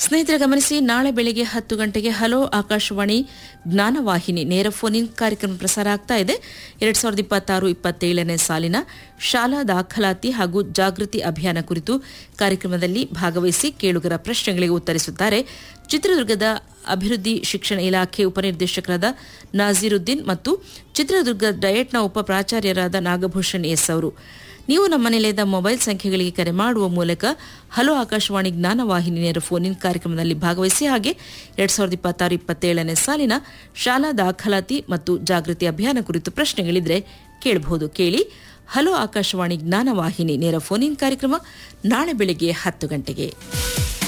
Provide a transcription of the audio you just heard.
ಸ್ನೇಹಿತರೆ ಗಮನಿಸಿ ನಾಳೆ ಬೆಳಿಗ್ಗೆ ಹತ್ತು ಗಂಟೆಗೆ ಹಲೋ ಆಕಾಶವಾಣಿ ಜ್ಞಾನವಾಹಿನಿ ನೇರ ಫೋನ್ ಇನ್ ಕಾರ್ಯಕ್ರಮ ಪ್ರಸಾರ ಆಗ್ತಾ ಇದೆ ಎರಡ್ ಸಾವಿರದ ಇಪ್ಪತ್ತಾರು ಇಪ್ಪತ್ತೇಳನೇ ಸಾಲಿನ ಶಾಲಾ ದಾಖಲಾತಿ ಹಾಗೂ ಜಾಗೃತಿ ಅಭಿಯಾನ ಕುರಿತು ಕಾರ್ಯಕ್ರಮದಲ್ಲಿ ಭಾಗವಹಿಸಿ ಕೇಳುಗರ ಪ್ರಶ್ನೆಗಳಿಗೆ ಉತ್ತರಿಸುತ್ತಾರೆ ಚಿತ್ರದುರ್ಗದ ಅಭಿವೃದ್ಧಿ ಶಿಕ್ಷಣ ಇಲಾಖೆ ಉಪನಿರ್ದೇಶಕರಾದ ನಾಜೀರುದ್ದೀನ್ ಮತ್ತು ಚಿತ್ರದುರ್ಗ ಡಯಟ್ನ ಉಪ ಪ್ರಾಚಾರ್ಯರಾದ ನಾಗಭೂಷಣ್ ಎಸ್ ಅವರು ನೀವು ನಮ್ಮ ನಿಲಯದ ಮೊಬೈಲ್ ಸಂಖ್ಯೆಗಳಿಗೆ ಕರೆ ಮಾಡುವ ಮೂಲಕ ಹಲೋ ಆಕಾಶವಾಣಿ ಜ್ಞಾನವಾಹಿನಿ ನೇರ ಫೋನ್ ಇನ್ ಕಾರ್ಯಕ್ರಮದಲ್ಲಿ ಭಾಗವಹಿಸಿ ಹಾಗೆ ಎರಡ್ ಸಾವಿರದ ಇಪ್ಪತ್ತಾರು ಇಪ್ಪತ್ತೇಳನೇ ಸಾಲಿನ ಶಾಲಾ ದಾಖಲಾತಿ ಮತ್ತು ಜಾಗೃತಿ ಅಭಿಯಾನ ಕುರಿತು ಪ್ರಶ್ನೆಗಳಿದ್ರೆ ಕೇಳಬಹುದು ಕೇಳಿ ಹಲೋ ಆಕಾಶವಾಣಿ ಜ್ಞಾನವಾಹಿನಿ ನೇರ ಫೋನ್ ಇನ್ ಕಾರ್ಯಕ್ರಮ ನಾಳೆ ಬೆಳಗ್ಗೆ ಹತ್ತು ಗಂಟೆಗೆ